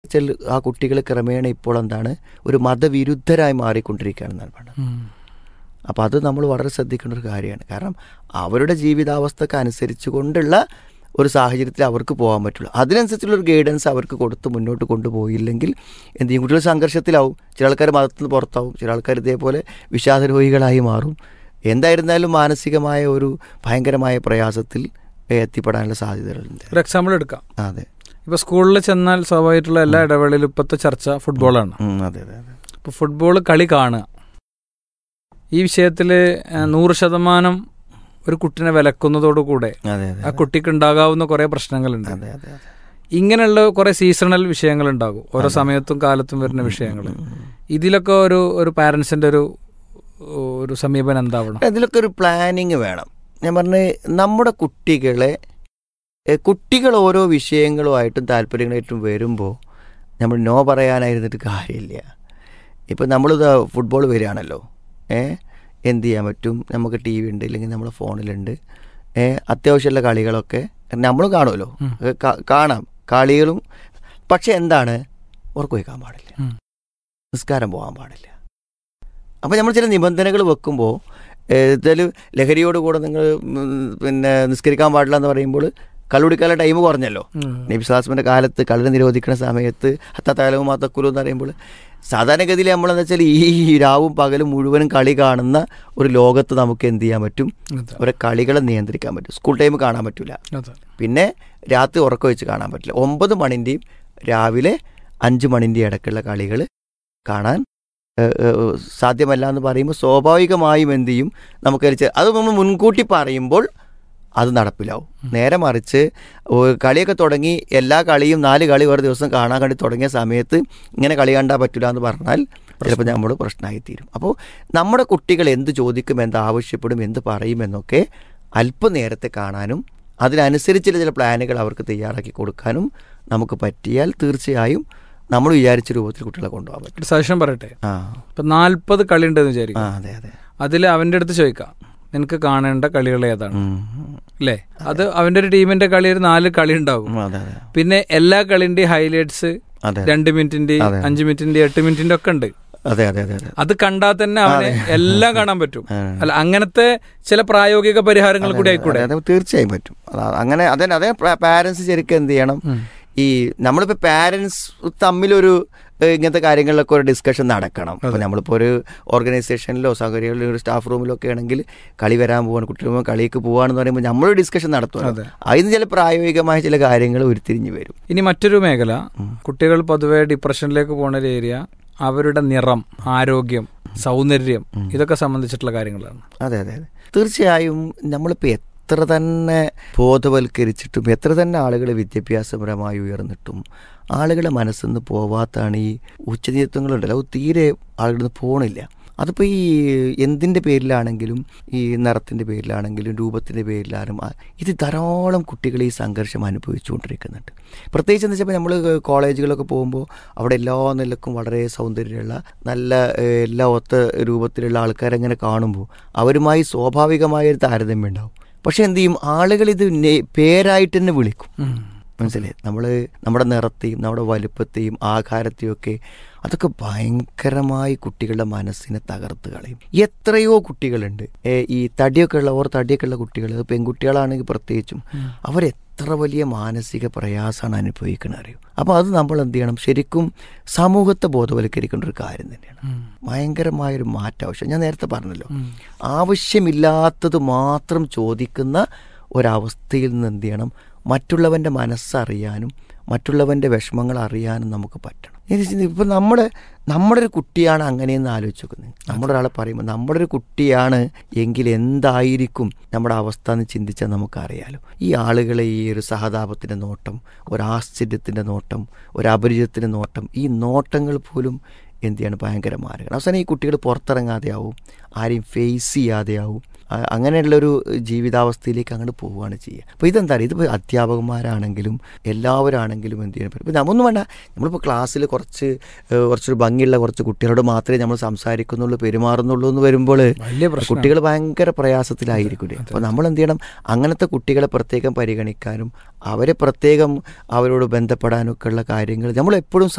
വെച്ചാൽ ആ കുട്ടികൾ ക്രമേണ ഇപ്പോൾ എന്താണ് ഒരു മതവിരുദ്ധരായി മാറിക്കൊണ്ടിരിക്കുകയാണെന്നാണ് പറയുന്നത് അപ്പോൾ അത് നമ്മൾ വളരെ ശ്രദ്ധിക്കേണ്ട ഒരു കാര്യമാണ് കാരണം അവരുടെ ജീവിതാവസ്ഥക്ക് അനുസരിച്ച് കൊണ്ടുള്ള ഒരു സാഹചര്യത്തിൽ അവർക്ക് പോകാൻ പറ്റുള്ളൂ അതിനനുസരിച്ചുള്ള ഒരു ഗൈഡൻസ് അവർക്ക് കൊടുത്ത് മുന്നോട്ട് കൊണ്ടുപോയില്ലെങ്കിൽ എന്ത് ചെയ്യും കുട്ടികൾ സംഘർഷത്തിലാവും ചില ആൾക്കാർ മതത്തിൽ നിന്ന് പുറത്താവും ചില ആൾക്കാർ ഇതേപോലെ വിഷാദരോഹികളായി മാറും എന്തായിരുന്നാലും മാനസികമായ ഒരു ഭയങ്കരമായ പ്രയാസത്തിൽ എത്തിപ്പെടാനുള്ള സാധ്യതകളുണ്ട് ഒരു എക്സാമ്പിൾ എടുക്കാം അതെ ഇപ്പൊ സ്കൂളിൽ ചെന്നാൽ സ്വാഭാവികമായിട്ടുള്ള എല്ലാ ഇടവേളയിലും ഇപ്പോഴത്തെ ചർച്ച ഫുട്ബോളാണ് ഉം, അതെ അതെ അതെ ഇപ്പൊ ഫുട്ബോൾ കളി കാണുക ഈ വിഷയത്തിൽ നൂറ് ശതമാനം ഒരു കുട്ടിനെ വിലക്കുന്നതോടുകൂടെ അതെ അതെ ആ കുട്ടിക്ക് ഉണ്ടാകാവുന്ന കുറെ പ്രശ്നങ്ങളുണ്ട് അതെ അതെ അതെ ഇങ്ങനെയുള്ള കുറെ സീസണൽ വിഷയങ്ങൾ ഉണ്ടാകും ഓരോ സമയത്തും കാലത്തും വരുന്ന വിഷയങ്ങൾ ഇതിലൊക്കെ ഒരു ഒരു പാരന്റ്സിന്റെ ഒരു ഒരു സമീപനം എന്താവണം ഇതിലൊക്കെ ഒരു പ്ലാനിങ് വേണം ഞാൻ പറഞ്ഞ നമ്മുടെ കുട്ടികളെ എ, കുട്ടികൾ ഓരോ വിഷയങ്ങളുമായിട്ടും താല്പര്യങ്ങളായിട്ടും വരുമ്പോൾ നമ്മൾ നോ പറയാനായിരുന്നിട്ട് കാര്യമില്ല ഇപ്പം നമ്മളിത് ഫുട്ബോൾ വരികയാണല്ലോ ഏ എന്ത് ചെയ്യാൻ പറ്റും നമുക്ക് ടി വി ഉണ്ട് ഇല്ലെങ്കിൽ നമ്മളെ ഫോണിലുണ്ട് ഏ അത്യാവശ്യമുള്ള കളികളൊക്കെ നമ്മളും കാണുമല്ലോ ഏ, കാ- കാണാം കളികളും പക്ഷെ എന്താണ് ഉറക്കം വയ്ക്കാൻ പാടില്ല ഉം. നിസ്കാരം പോകാൻ പാടില്ല അപ്പോൾ നമ്മൾ ചില നിബന്ധനകൾ വെക്കുമ്പോൾ ഇതിൽ ലഹരിയോട് കൂടെ നിങ്ങൾ പിന്നെ നിസ്കരിക്കാൻ പാടില്ല എന്ന് പറയുമ്പോൾ കള്ളുടിക്കാനുള്ള ടൈം കുറഞ്ഞല്ലോ നബി സ്ലാസ്മിൻ്റെ കാലത്ത് കള്ളിനെ നിരോധിക്കുന്ന സമയത്ത് ഹത്താലവും മാത്തക്കുലു എന്ന് പറയുമ്പോൾ സാധാരണഗതിയിൽ നമ്മളെന്ന് വെച്ചാൽ ഈ രാവും പകലും മുഴുവനും കളി കാണുന്ന ഒരു ലോകത്ത് നമുക്ക് എന്ത് ചെയ്യാൻ പറ്റും അതെ. അവരെ കളികളെ നിയന്ത്രിക്കാൻ പറ്റും സ്കൂൾ ടൈം കാണാൻ പറ്റില്ല അതെ. പിന്നെ രാത്രി ഉറക്കം വെച്ച് കാണാൻ പറ്റില്ല ഒമ്പത് മണിൻ്റെയും രാവിലെ അഞ്ച് മണിൻ്റെയും ഇടയ്ക്കുള്ള കളികൾ കാണാൻ ഏഹ്, ഏഹ്, സാധ്യമല്ല എന്ന് പറയുമ്പോൾ സ്വാഭാവികമായും എന്ത് ചെയ്യും നമുക്കത് ചെ- അത് നമ്മൾ മുൻകൂട്ടി പറയുമ്പോൾ അത് നടപ്പിലാവും നേരെ മറിച്ച് ഓ- കളിയൊക്കെ തുടങ്ങി എല്ലാ കളിയും നാല് കളി ഒരു ദിവസം കാണാൻ വേണ്ടി തുടങ്ങിയ സമയത്ത് ഇങ്ങനെ കളി കണ്ടാൽ പറ്റില്ല എന്ന് പറഞ്ഞാൽ ചിലപ്പോൾ നമ്മൾ പ്രശ്നമായിത്തീരും അപ്പോൾ നമ്മുടെ കുട്ടികൾ എന്ത് ചോദിക്കും എന്ത് ആവശ്യപ്പെടും എന്ത് പറയുമെന്നൊക്കെ അല്പം നേരത്തെ കാണാനും അതിനനുസരിച്ചുള്ള ചില പ്ലാനുകൾ അവർക്ക് തയ്യാറാക്കി കൊടുക്കാനും നമുക്ക് പറ്റിയാൽ തീർച്ചയായും നമ്മൾ വിചാരിച്ച രൂപത്തിൽ കുട്ടികളെ കൊണ്ടുപോകാൻ പറ്റും ഒരു സജഷൻ പറയട്ടെ ആ ഇപ്പൊ നാല്പത് കളി ഉണ്ടെന്ന് ആ വിചാരിക്കും അതെ അതെ അതിൽ അവന്റെ അടുത്ത് ചോദിക്കാം നിനക്ക് കാണേണ്ട കളികൾ ഏതാണ് ഉം. അല്ലേ അത് അവന്റെ ഒരു ടീമിന്റെ കളി ഒരു നാല് കളി ഉണ്ടാവും ഉം, അതെ അതെ പിന്നെ എല്ലാ കളിന്റെയും ഹൈലൈറ്റ്സ് അതെ രണ്ട് മിനിറ്റിന്റെ അതെ. അഞ്ച് മിനിറ്റിന്റെ എട്ട് മിനിറ്റിന്റെ ഒക്കെ ഉണ്ട് അതെ അതെ അതെ അതെ അത് കണ്ടാൽ തന്നെ അവന് എല്ലാം കാണാൻ പറ്റും ആ. അല്ല അങ്ങനത്തെ ചില പ്രായോഗിക പരിഹാരങ്ങൾ കൂടി ആയിക്കൂടെ അതെ, അതെ, തീർച്ചയായും പറ്റും അതാ- അങ്ങനെ അതെ അതെ പാരൻസ് ശരിക്കും എന്ത് ചെയ്യണം ഈ നമ്മളിപ്പോൾ പാരൻസ് തമ്മിലൊരു ഏഹ്, ഇങ്ങനത്തെ കാര്യങ്ങളിലൊക്കെ ഒരു ഡിസ്കഷൻ നടക്കണം അപ്പോൾ നമ്മളിപ്പോൾ ഒരു ഓർഗനൈസേഷനിലോ സൗകര്യങ്ങളിലോ ഒരു സ്റ്റാഫ് റൂമിലോ ഒക്കെ ആണെങ്കിൽ കളി വരാൻ പോവാണ് കുട്ടികൾ കളിക്ക് പോവാണെന്ന് പറയുമ്പോൾ നമ്മളൊരു ഡിസ്കഷൻ നടത്തുമല്ലോ അതെ. അതിന് ചില പ്രായോഗികമായ ചില കാര്യങ്ങൾ ഉരുത്തിരിഞ്ഞ് വരും ഇനി മറ്റൊരു മേഖല കുട്ടികൾ പൊതുവെ ഡിപ്രഷനിലേക്ക് പോണ ഒരു ഏരിയ അവരുടെ നിറം ആരോഗ്യം സൗന്ദര്യം ഇതൊക്കെ സംബന്ധിച്ചിട്ടുള്ള കാര്യങ്ങളാണ് അതെ അതെ അതെ തീർച്ചയായും നമ്മളിപ്പോൾ എത്ര തന്നെ ബോധവൽക്കരിച്ചിട്ടും എത്ര തന്നെ ആളുകൾ വിദ്യാഭ്യാസപരമായി ഉയർന്നിട്ടും ആളുകളുടെ മനസ്സിൽ നിന്ന് പോവാത്താണ് ഈ ഉച്ചനീതത്വങ്ങളുണ്ടല്ലോ അത് തീരെ ആളുകളിൽ നിന്ന് പോണില്ല അതിപ്പോൾ ഈ എന്തിൻ്റെ പേരിലാണെങ്കിലും ഈ നിറത്തിൻ്റെ പേരിലാണെങ്കിലും രൂപത്തിൻ്റെ പേരിലാണെങ്കിലും ആ- ഇത് ധാരാളം കുട്ടികൾ ഈ സംഘർഷം അനുഭവിച്ചുകൊണ്ടിരിക്കുന്നുണ്ട് പ്രത്യേകിച്ച് എന്ന് വെച്ചാൽ നമ്മൾ കോളേജുകളൊക്കെ പോകുമ്പോൾ അവിടെ എല്ലാ നിലക്കും വളരെ സൗന്ദര്യമുള്ള നല്ല ഏഹ്, എല്ലാ ഒത്ത രൂപത്തിലുള്ള ആൾക്കാരെങ്ങനെ കാണുമ്പോൾ അവരുമായി സ്വാഭാവികമായ ഒരു താരതമ്യം ഉണ്ടാവും പക്ഷെ എന്ത് ചെയ്യും ആളുകൾ ഇത് നെ- പേരായിട്ട് തന്നെ വിളിക്കും മനസ്സിലായി നമ്മൾ നമ്മുടെ നിറത്തെയും നമ്മുടെ വലുപ്പത്തെയും ആകാരത്തെയും ഒക്കെ അതൊക്കെ ഭയങ്കരമായി കുട്ടികളുടെ മനസ്സിനെ തകർത്ത് കളയും എത്രയോ കുട്ടികളുണ്ട് ഏ, ഈ തടിയൊക്കെ ഉള്ള ഓർ തടിയൊക്കെ ഉള്ള കുട്ടികൾ അത് പെൺകുട്ടികളാണെങ്കിൽ പ്രത്യേകിച്ചും അവരെത്ര വലിയ മാനസിക പ്രയാസമാണ് അനുഭവിക്കുന്നത് അറിയും അപ്പോൾ അത് നമ്മൾ എന്ത് ചെയ്യണം ശരിക്കും സമൂഹത്തെ ബോധവൽക്കരിക്കേണ്ട ഒരു കാര്യം തന്നെയാണ് ഭയങ്കരമായൊരു മാറ്റം ആവശ്യം ഞാൻ നേരത്തെ പറഞ്ഞല്ലോ ആവശ്യമില്ലാത്തത് മാത്രം ചോദിക്കുന്ന ഒരവസ്ഥയിൽ നിന്ന് എന്ത് ചെയ്യണം മറ്റുള്ളവൻ്റെ മനസ്സറിയാനും മറ്റുള്ളവൻ്റെ വിഷമങ്ങൾ അറിയാനും നമുക്ക് പറ്റണം ഇപ്പം നമ്മുടെ നമ്മുടെ ഒരു കുട്ടിയാണ് അങ്ങനെയെന്ന് ആലോചിച്ച് നോക്കുന്നത് നമ്മുടെ ഒരാളെ പറയുമ്പോൾ നമ്മുടെ ഒരു കുട്ടിയാണ് എങ്കിൽ എന്തായിരിക്കും നമ്മുടെ അവസ്ഥ എന്ന് ചിന്തിച്ചാൽ നമുക്കറിയാലോ ഈ ആളുകളെ ഈ ഒരു സഹതാപത്തിൻ്റെ നോട്ടം ഒരാശ്ചര്യത്തിൻ്റെ നോട്ടം ഒരു അപരിചിതത്തിൻ്റെ നോട്ടം ഈ നോട്ടങ്ങൾ പോലും എന്ത് ചെയ്യാണ് ഭയങ്കര മാരകമാണ് അവസാനം ഈ കുട്ടികൾ പുറത്തിറങ്ങാതെയാവും ആരെയും ഫേസ് ചെയ്യാതെയാവും ആ- അങ്ങനെയുള്ളൊരു ജീവിതാവസ്ഥയിലേക്ക് അങ്ങോട്ട് പോവുകയാണ് ചെയ്യുക അപ്പോൾ ഇതെന്താ പറയുക ഇതിപ്പോൾ അധ്യാപകന്മാരാണെങ്കിലും എല്ലാവരാണെങ്കിലും എന്ത് ചെയ്യണം ഇപ്പോൾ നമ്മൊന്നും വേണ്ട നമ്മളിപ്പോൾ ക്ലാസ്സിൽ കുറച്ച് ഏഹ്, കുറച്ചൊരു ഭംഗിയുള്ള കുറച്ച് കുട്ടികളോട് മാത്രമേ നമ്മൾ സംസാരിക്കുന്നുള്ളൂ പെരുമാറുന്നുള്ളൂ എന്ന് വരുമ്പോൾ വലിയ പ്രശ്നം കുട്ടികൾ ഭയങ്കര പ്രയാസത്തിലായിരിക്കും അപ്പോൾ നമ്മൾ എന്ത് ചെയ്യണം അങ്ങനത്തെ കുട്ടികളെ പ്രത്യേകം പരിഗണിക്കാനും അവരെ പ്രത്യേകം അവരോട് ബന്ധപ്പെടാനൊക്കെ ഉള്ള കാര്യങ്ങൾ നമ്മൾ എപ്പോഴും